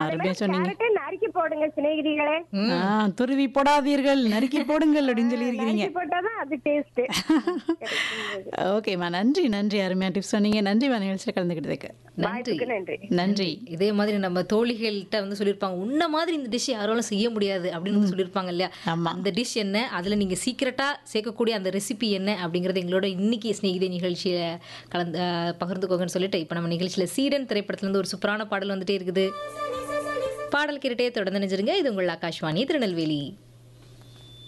அருமையா சொன்னீங்க கேரட்டை நறுக்கி போடுங்க சிநேகிதிகளே ஆ, துருவி போடாதீர்கள் நறுக்கி போடுங்கள் அப்படின்னு சொல்லியிருக்கிறீங்க நறுக்கி போட்டாதான் அது டேஸ்ட் ஓகேம்மா நன்றி நன்றி அருமையா டிப்ஸ் சொன்னீங்க நன்றிம்மா நிகழ்ச்சியில் கலந்துக்கிட்டதுக்கு நன்றி நன்றி நன்றி இதே மாதிரி நம்ம தோழிகள்கிட்ட வந்து சொல்லியிருப்பாங்க உன்ன மாதிரி இந்த டிஷ் யாராலும் செய்ய முடியாது அப்படின்னு வந்து சொல்லியிருப்பாங்க இல்லையா ஆமா. அந்த டிஷ் என்ன அதில் நீங்கள் சீக்கிரட்டாக சேர்க்கக்கூடிய அந்த ரெசிபி என்ன அப்படிங்கிறது எங்களோட இன்னைக்கு ஸ்நேகிதை நிகழ்ச்சியில் கலந்து அஹ், பகிர்ந்துக்கோங்கன்னு சொல்லிட்டு இப்போ நம்ம நிகழ்ச்சியில் சீடன் திரைப்படத்துலேருந்து ஒரு சூப்பரான பாடல் வந்துட்டே இருக்குது பாடல் கேட்டுட்டே தொடர்ந்து நினைச்சிருங்க இது உங்கள் ஆகாஷ்வாணி திருநெல்வேலி